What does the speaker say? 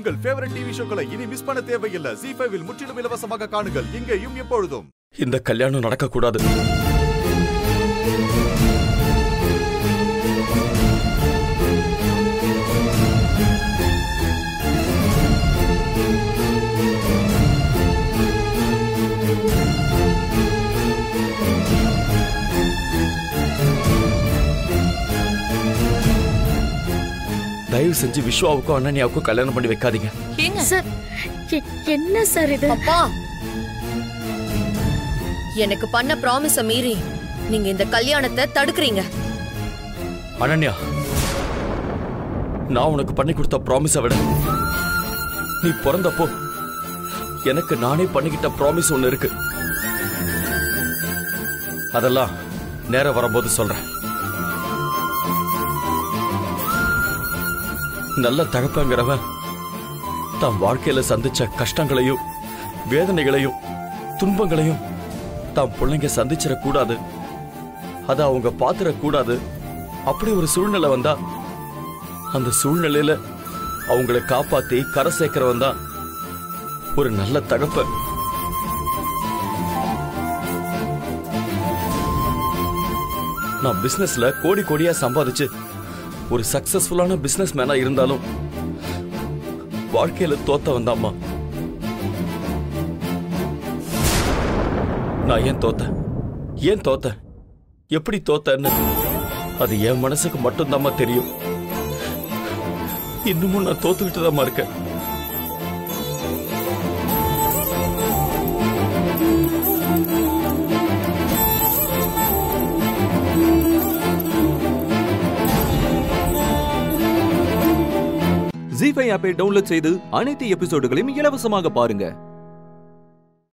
உங்கள் favourite TV ஷோக்களை இனி miss பண்ண தேவையில்லை ஜி ஃபைவில் முற்றிலும் இலவசமாக காணுங்கள் இங்கேயும் எப்பொழுதும் இந்த கல்யாணம் நடக்கக்கூடாது தயவு செஞ்சு விஸ்வாவுக்கும் அனன்யாவுக்கும் கல்யாணம் பண்ணி வைக்காதீங்க ஏங்க சார் எ- என்ன சார் இது அப்பா எனக்கு பண்ண ப்ராமிஸ மீறி நீங்க இந்த கல்யாணத்தை தடுக்கிறீங்க அனன்யா நான் உனக்கு பண்ணி கொடுத்த ப்ராமிஸை விட நீ பிறந்தப்போ எனக்கு நானே பண்ணிக்கிட்ட ப்ராமிஸ் ஒண்ணு இருக்கு அதெல்லாம் நேரம் வரும்போது சொல்றேன் நல்ல தகப்பங்கிறவன் தான் வாழ்க்கையில சந்திச்ச கஷ்டங்களையும் வேதனைகளையும் துன்பங்களையும் தான் பிள்ளைங்க சந்திச்சிடக் கூடாது அதை அவங்க பாத்திரக் கூடாது அப்படி ஒரு சூழ்நிலை வந்தா அந்த சூழ்நிலையில அவங்களை காப்பாத்தி கரை சேர்க்கிறவன் தான் ஒரு நல்ல தகப்பன் நான் பிசினஸ்ல கோடி கோடியா சம்பாதிச்சு ஒரு சக்சஸ்ஃபுல்லான பிசினஸ் மேனா இருந்தாலும் வாழ்க்கையில தோத்த வந்தாம்மா நான் ஏன் தோத்தேன் ஏன் தோத்தேன் எப்படி தோத்தேன்னு அது என் மனசுக்கு மட்டும்தாம்மா தெரியும் இன்னமும் நான் தோத்துக்கிட்டு தான் இருக்கேன் ஜி ஃபைவ் ஆப்பை டவுன்லோட் செய்து அனைத்து எபிசோடுகளையும் இலவசமாக பாருங்க